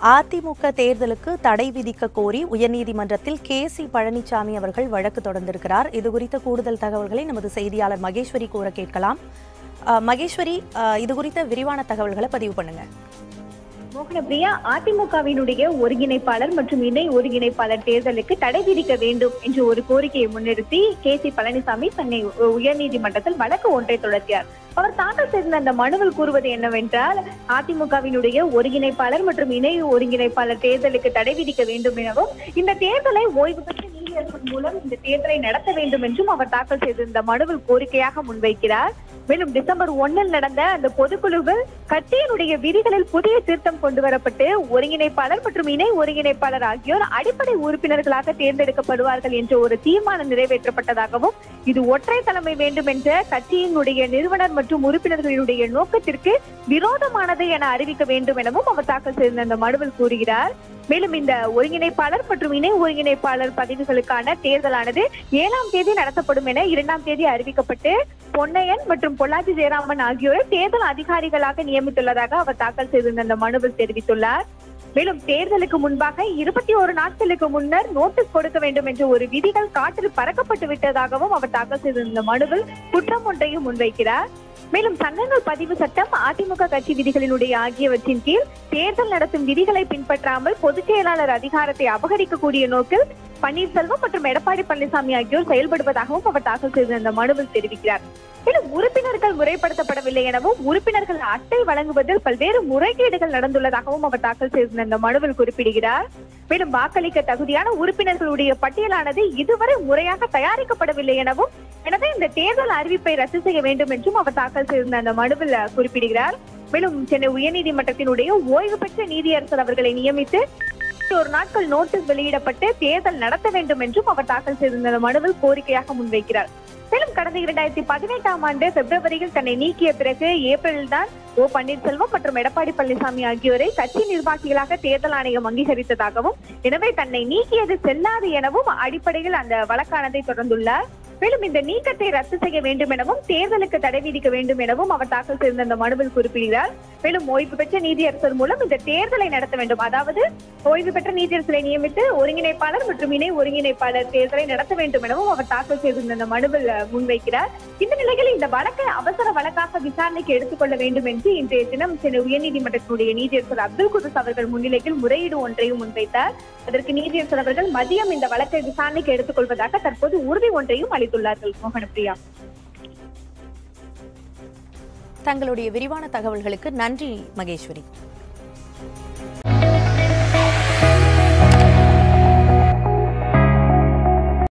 அதிமுக தேர்தலுக்கு தடை விதிக்க கோரி உயர்நீதிமன்றத்தில் கே சி பழனிசாமி அவர்கள் வழக்கு தொடர்ந்திருக்கிறார் இது குறித்த கூடுதல் தகவல்களை நமது செய்தியாளர் மகேஸ்வரி கூற கேட்கலாம் அஹ், மகேஸ்வரி அஹ், இது குறித்த விரிவான தகவல்களை பதிவு பண்ணுங்க மோகனப்பிரியா அதிமுகவினுடைய ஒருங்கிணைப்பாளர் மற்றும் இணை ஒருங்கிணைப்பாளர் தேர்தலுக்கு தடை விதிக்க வேண்டும் என்ற ஒரு கோரிக்கையை முன்னிறுத்தி கே சி பழனிசாமி சென்னை உ- உயர்நீதிமன்றத்தில் வழக்கு ஒன்றை தொடர்த்தியார் அவர் தாக்கல் செய்த அந்த மனுவில் கூறுவது என்னவென்றால் அதிமுகவினுடைய ஒருங்கிணைப்பாளர் மற்றும் இணை ஒருங்கிணைப்பாளர் தேர்தலுக்கு தடை விதிக்க வேண்டும் எனவும் இந்த தேர்தலை ஓய்வு பெற்ற நீதியரசர் மூலம் இந்த தேர்தலை நடத்த வேண்டும் என்றும் அவர் தாக்கல் செய்திருந்த மனுவில் கோரிக்கையாக முன்வைக்கிறார் மேலும் டிசம்பர் ஒன்னில் நடந்த அந்த பொதுக்குழுவில் கட்சியினுடைய விதிகளில் புதிய திருத்தம் கொண்டு வரப்பட்டு ஒருங்கிணைப்பாளர் மற்றும் இணை ஒருங்கிணைப்பாளர் ஆகியோர் அடிப்படை உறுப்பினர்களாக தேர்ந்தெடுக்கப்படுவார்கள் என்ற ஒரு தீர்மானம் நிறைவேற்றப்பட்டதாகவும் இது ஒற்றை தலைமை வேண்டும் என்ற கட்சியினுடைய நிறுவனர் மற்றும் உறுப்பினர்களினுடைய நோக்கத்திற்கு விரோதமானது என அறிவிக்க வேண்டும் எனவும் அவர் தாக்கல் செய்த அந்த மனுவில் கூறுகிறார் மேலும் இந்த ஒருங்கிணைப்பாளர் மற்றும் இணை ஒருங்கிணைப்பாளர் பதவிகளுக்கான தேர்தலானது ஏழாம் தேதி நடத்தப்படும் என இரண்டாம் தேதி அறிவிக்கப்பட்டு பொன்னையன் மற்றும் பொள்ளாச்சி ஜெயராமன் ஆகியோரை தேர்தல் அதிகாரிகளாக நியமித்துள்ளதாக அவர் தாக்கல் செய்திருந்த அந்த மனுவில் தெரிவித்துள்ளார் மேலும் தேர்தலுக்கு முன்பாக இருபத்தி ஒரு நாட்களுக்கு முன்னர் நோட்டீஸ் கொடுக்க வேண்டும் என்ற ஒரு விதிகள் காற்றில் பறக்கப்பட்டு விட்டதாகவும் அவர் தாக்கல் செய்திருந்த மனுவில் குற்றம் ஒன்றையும் முன்வைக்கிறார் மேலும் சங்கங்கள் பதிவு சட்டம் அதிமுக கட்சி விதிகளினுடைய ஆகியவற்றின் கீழ் தேர்தல் நடத்தும் விதிகளை பின்பற்றாமல் பொதுச் செயலாளர் அதிகாரத்தை அபகரிக்கக்கூடிய நோக்கில் பன்னீர்செல்வம் மற்றும் எடப்பாடி பழனிசாமி ஆகியோர் செயல்படுவதாகவும் அவர் தாக்கல் செய்த அந்த மனுவில் தெரிவிக்கிறார் மேலும் உறுப்பினர்கள் முறைப்படுத்தப்படவில்லை எனவும் உறுப்பினர்கள் அட்டை வழங்குவதில் பல்வேறு முறைகேடுகள் நடந்துள்ளதாகவும் அவர் தாக்கல் செய்த அந்த மனுவில் குறிப்பிடுகிறார் மேலும் வாக்களிக்க தகுதியான உறுப்பினர்களுடைய பட்டியலானது இதுவரை முறையாக தயாரிக்கப்படவில்லை எனவும் எனவே இந்த தேர்தல் அறிவிப்பை ரத்து செய்ய வேண்டும் என்றும் அவர் தாக்கல் செய்திருந்த அந்த மனுவில் அஹ், குறிப்பிடுகிறார் மேலும் சென்னை உயர்நீதிமன்றத்தினுடைய ஓய்வு பெற்ற நீதியரசர் அவர்களை நியமித்து ஒரு நாட்கள் நோட்டீஸ் வெளியிடப்பட்டு தேர்தல் நடத்த வேண்டும் என்றும் அவர் தாக்கல் செய்திருந்த அந்த மனுவில் கோரிக்கையாக முன்வைக்கிறார் மேலும் கடந்த இரண்டாயிரத்தி பதினெட்டாம் ஆண்டு பிப்ரவரியில் தன்னை நீக்கிய பிறகு ஏப்ரலில் தான் ஓ பன்னீர்செல்வம் மற்றும் எடப்பாடி பழனிசாமி ஆகியோரை கட்சி நிர்வாகிகளாக தேர்தல் ஆணையம் அங்கீகரித்ததாகவும் எனவே தன்னை நீக்கியது செல்லாது எனவும் அடிப்படையில் அந்த வழக்கானதை தொடர்ந்துள்ளார் மேலும் இந்த நீக்கத்தை ரத்து செய்ய வேண்டும் எனவும் தேர்தலுக்கு தடை விதிக்க வேண்டும் எனவும் அவர் தாக்கல் செய்திருந்த அந்த மனுவில் குறிப்பிடுகிறார் மேலும் ஓய்வு பெற்ற நீதியரசர் மூலம் இந்த தேர்தலை நடத்த வேண்டும் அதாவது ஓய்வு பெற்ற நீதியரசரை நியமித்து ஒருங்கிணைப்பாளர் மற்றும் இணை ஒருங்கிணைப்பாளர் தேர்தலை நடத்த வேண்டும் எனவும் அவர் தாக்கல் செய்திருந்த அந்த மனுவில் அஹ், முன்வைக்கிறார் இந்த நிலையில் இந்த வழக்கை அவசர வழக்காக விசாரணைக்கு எடுத்துக்கொள்ள வேண்டும் என்று இன்றைய தினம் சென்னை உயர்நீதிமன்றத்தினுடைய நீதியரசர் அப்துல் குதுஸ் அவர்கள் முன்னிலையில் முறையீடு ஒன்றையும் முன்வைத்தார் அதற்கு நீதியரசர் அவர்கள் மதியம் இந்த வழக்கை விசாரணைக்கு எடுத்துக்கொள்வதாக தற்போது உறுதி ஒன்றையும் அளித்துள்ளார்கள் மோகனப்பிரியா தங்களுடைய விரிவான தகவல்களுக்கு நன்றி மகேஸ்வரி